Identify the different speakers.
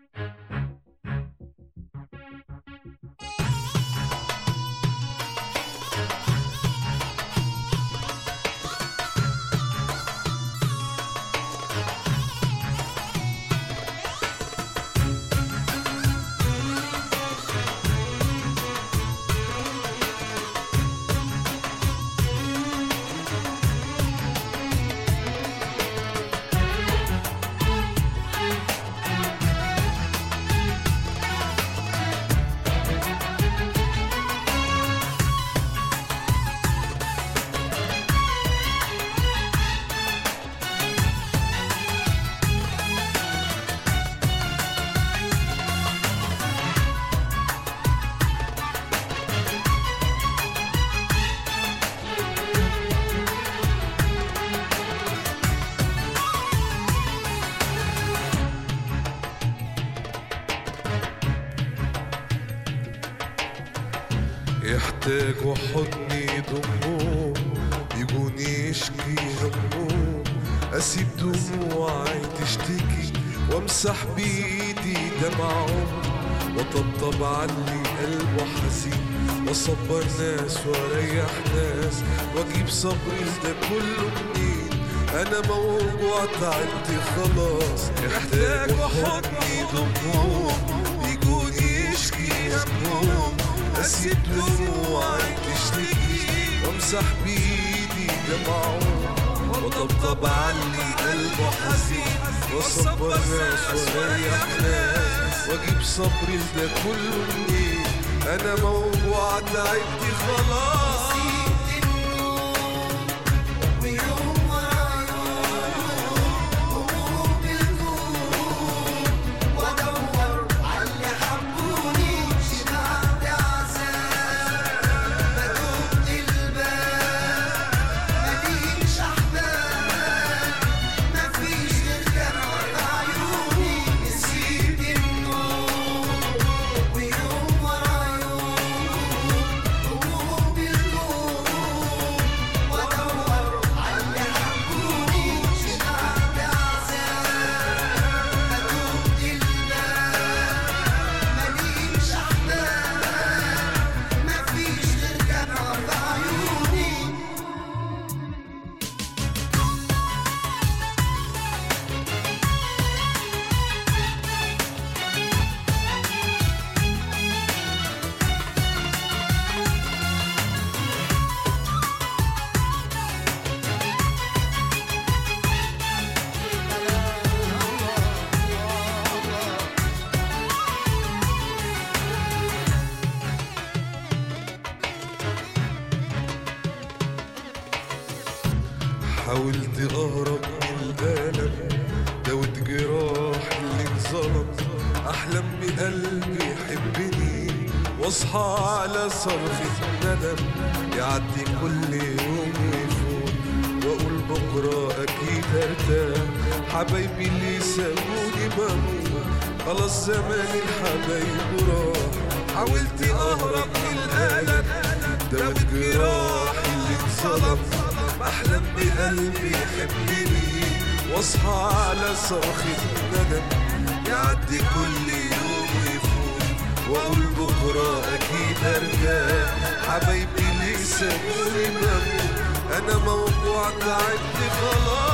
Speaker 1: يحتاجوا حضني يضموه يجون يشكي هموم اسيب دموعي تشتكي وامسح بايدي دمعهم وطبطب علي قلبه حزين واصبر ناس واريح ناس واجيب صبري ده كله منين انا موجوع تعبت خلاص يحتاجوا حضني يضموه يجون يشكي هموم اسيب دموعي تشتكي وامسح بايدي دمعهم وطبطب علي قلبه حزين واصبر ناس واريح ناس واجيب صبري ده كله منين انا موجوع تعبت خلاص حاولت اهرب من الالم دوت جراح اللي انظلم احلم بقلبي يحبني واصحى على صرخة ندم يعدي كل يوم ويفوت واقول بكره اكيد ارتاح حبايبي اللي سابوني بموت خلاص زمان الحبايب راح حاولت اهرب من الالم دوت جراح اللي انظلم احلم بقلبي يحبني واصحى على صرخة ندم يعدي كل يوم ويفوت واقول بكره اكيد ارجع حبايبي اللي سابوني بموت انا موجوع تعبت خلاص